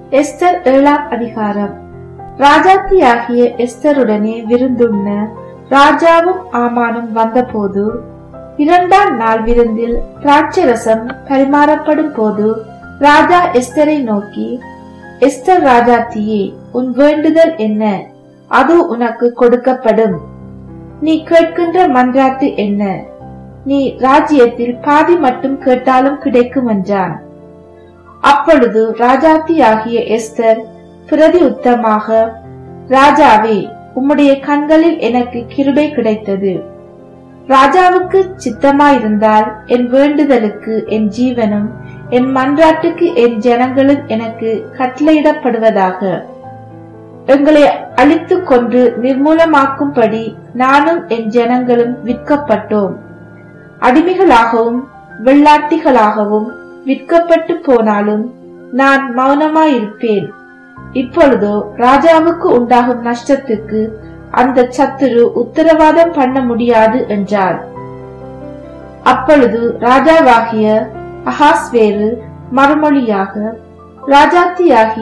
Esther ஏழாம் அதிகாரம் ராஜாத்தியாகிய எஸ்தருடனே விருந்துண்ண ராஜாவும் ஆமானும் வந்தபோது இரண்டாம் நாள் விருந்தில் திராட்சரசம் பரிமாறப்படும் போது ராஜா எஸ்தரை நோக்கி எஸ்தர் ராஜாத்தியே உன் வேண்டுதல் என்ன அது உனக்கு கொடுக்கப்படும் நீ கேட்கின்ற மன்றாட்டு என்ன நீ ராஜ்யத்தில் பாதி மட்டும் கேட்டாலும் கிடைக்கும் என்றான் அப்பொழுது ராஜாத்தியாகிய எஸ்தர் பிரதி உத்தமாக ராஜாவே உம்முடைய கண்களில் எனக்கு கிருபை கிடைத்தது ராஜாவுக்கு சித்தமாயிருந்தால் என் வேண்டுதலுக்கு என் ஜீவனும் என் மன்றாட்டுக்கு என் ஜனங்களும் எனக்கு கட்டளையிடப்படுவதாக எங்களை அழித்துக் கொன்று நிர்மூலமாக்கும்படி நானும் என் ஜனங்களும் விற்கப்பட்டோம் அடிமைகளாகவும் வெள்ளாட்டிகளாகவும் விற்கப்பட்டு போனாலும் நான் மௌனமாயிருப்பேன் இப்பொழுதோ ராஜாவுக்கு உண்டாகும் நஷ்டத்துக்கு அந்த சத்துரு உத்தரவாதம் பண்ண முடியாது என்றார் அப்பொழுது ராஜாவாகிய அகாஸ்வேரு மறுமொழியாக ராஜாத்தியாகிய